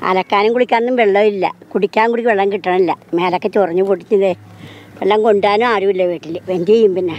അലക്കാനും കുളിക്കാനും വെള്ളമില്ല കുടിക്കാൻ കൂടി വെള്ളം കിട്ടണില്ല മേലൊക്കെ ചൊറിഞ്ഞു പൊടിച്ചതേ വെള്ളം കൊണ്ടുപോകാനും ആരുമില്ല വീട്ടിൽ എന്ത് ചെയ്യും പിന്നെ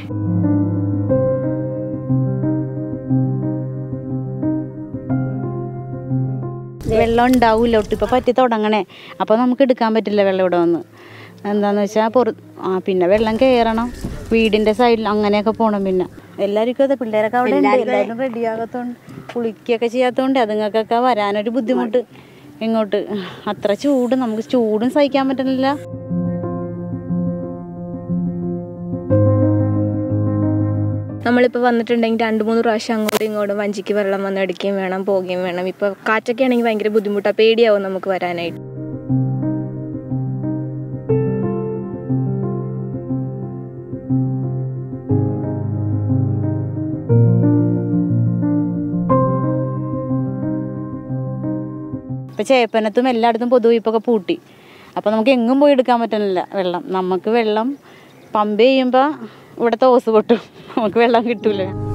വെള്ളം ഉണ്ടാവില്ല ഒട്ടും ഇപ്പോൾ പറ്റി തുടങ്ങണേ അപ്പോൾ നമുക്ക് എടുക്കാൻ പറ്റില്ല വെള്ളം ഇവിടെ വന്ന് എന്താന്ന് വെച്ചാൽ പുറ ആ പിന്നെ വെള്ളം കയറണം വീടിൻ്റെ സൈഡിൽ അങ്ങനെയൊക്കെ പോകണം പിന്നെ എല്ലാവർക്കും അതെ പിള്ളേരൊക്കെ അവിടെ ഉണ്ട് എല്ലാവരും റെഡിയാകത്തോണ്ട് കുളിക്കുകയൊക്കെ ചെയ്യാത്തതുകൊണ്ട് അതുങ്ങൾക്കൊക്കെ വരാനൊരു ബുദ്ധിമുട്ട് ഇങ്ങോട്ട് അത്ര ചൂട് നമുക്ക് ചൂടും സഹിക്കാൻ പറ്റുന്നില്ല നമ്മളിപ്പോൾ വന്നിട്ടുണ്ടെങ്കിൽ രണ്ട് മൂന്ന് പ്രാവശ്യം അങ്ങോട്ടും ഇങ്ങോട്ടും വഞ്ചിക്ക് വെള്ളം വന്ന് അടിക്കുകയും വേണം പോവുകയും വേണം ഇപ്പോൾ കാറ്റൊക്കെ ആണെങ്കിൽ ഭയങ്കര ബുദ്ധിമുട്ടാണ് പേടിയാവും നമുക്ക് വരാനായിട്ട് ഇപ്പോൾ ചേപ്പനത്തും എല്ലായിടത്തും പൊതുവെയ്പ്പൊക്കെ പൂട്ടി അപ്പോൾ നമുക്ക് എങ്ങും പോയി എടുക്കാൻ പറ്റുന്നില്ല വെള്ളം നമുക്ക് വെള്ളം പമ്പ് ചെയ്യുമ്പോൾ ഇവിടുത്തെ ഓസ് പൊട്ടും നമുക്ക് വെള്ളം കിട്ടൂല